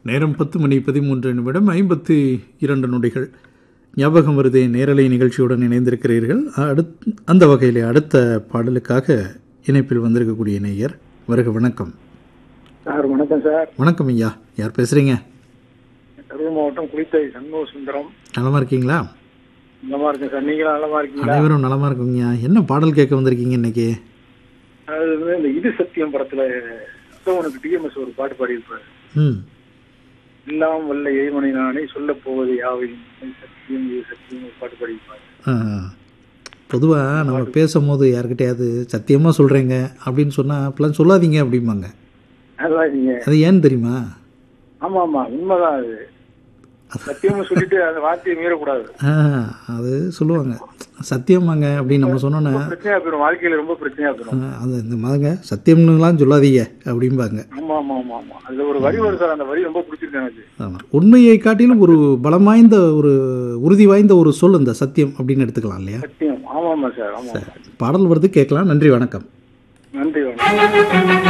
நேரம் பத்து மணி பதிமூன்று நிமிடம் ஐம்பத்தி இரண்டு நொடிகள் ஞாபகம் வருதே நேரலை நிகழ்ச்சியுடன் இணைந்திருக்கிறீர்கள் அடுத் அந்த வகையில் அடுத்த பாடலுக்காக இணைப்பில் வந்திருக்கக்கூடிய நேயர் வருக வணக்கம் சார் வணக்கம் சார் வணக்கம் ஐயா யார் பேசுகிறீங்க கரூர் மாவட்டம் குளித்தை சண்முக சுந்தரம் நலமா இருக்கீங்களா நலமா இருக்கேன் சார் நீங்களும் நலமா இருக்கீங்களா அனைவரும் நலமா இருக்கீங்க என்ன பாடல் கேட்க வந்திருக்கீங்க இன்னைக்கு அது வந்து இந்த இது சத்தியம் படத்துல உனக்கு டிஎம்எஸ் ஒரு பாட்டு பாடியிருப்பாரு ம் எல்லாம் வல்ல ஏமனை நானே சொல்ல போவது யாவையும் சத்தியம் இது சத்தியம் ஒரு பாட்டு பாடியிருப்பாரு பொதுவாக நம்ம பேசும்போது யார்கிட்டயாவது சத்தியமாக சொல்கிறேங்க அப்படின்னு சொன்னால் அப்பெல்லாம் சொல்லாதீங்க அப்படிம்பாங்க அதான் நீங்க அது ஏன்னு தெரியுமா ஆமா ஆமா உண்மைதான் அது சத்தியம்னு சொல்லிட்டு அந்த வார்த்தையை மீறக்கூடாது ஆ, அது சொல்லுவாங்க சத்தியமாங்க அப்படின்னு நம்ம சொன்னோன்னா ரொம்ப பிரச்சனையா போயிடும் வாழ்க்கையில ரொம்ப பிரச்சனையா போயிடும் அது இந்த மதங்க சத்தியம்னுலாம் சொல்லாதீங்க அப்படிம்பாங்க ஆமா ஆமா ஆமா ஆமா அதுல ஒரு வரி வரும் சார் அந்த வரி ரொம்ப பிடிச்சிருக்கு எனக்கு ஆமாம் உண்மையை காட்டிலும் ஒரு பலம் வாய்ந்த ஒரு உறுதி வாய்ந்த ஒரு சொல் இந்த சத்தியம் அப்படின்னு எடுத்துக்கலாம் இல்லையா சத்தியம் ஆமா ஆமா சார் ஆமா பாடல் வருது கேட்கலாம் நன்றி வணக்கம் நன்றி வணக்கம்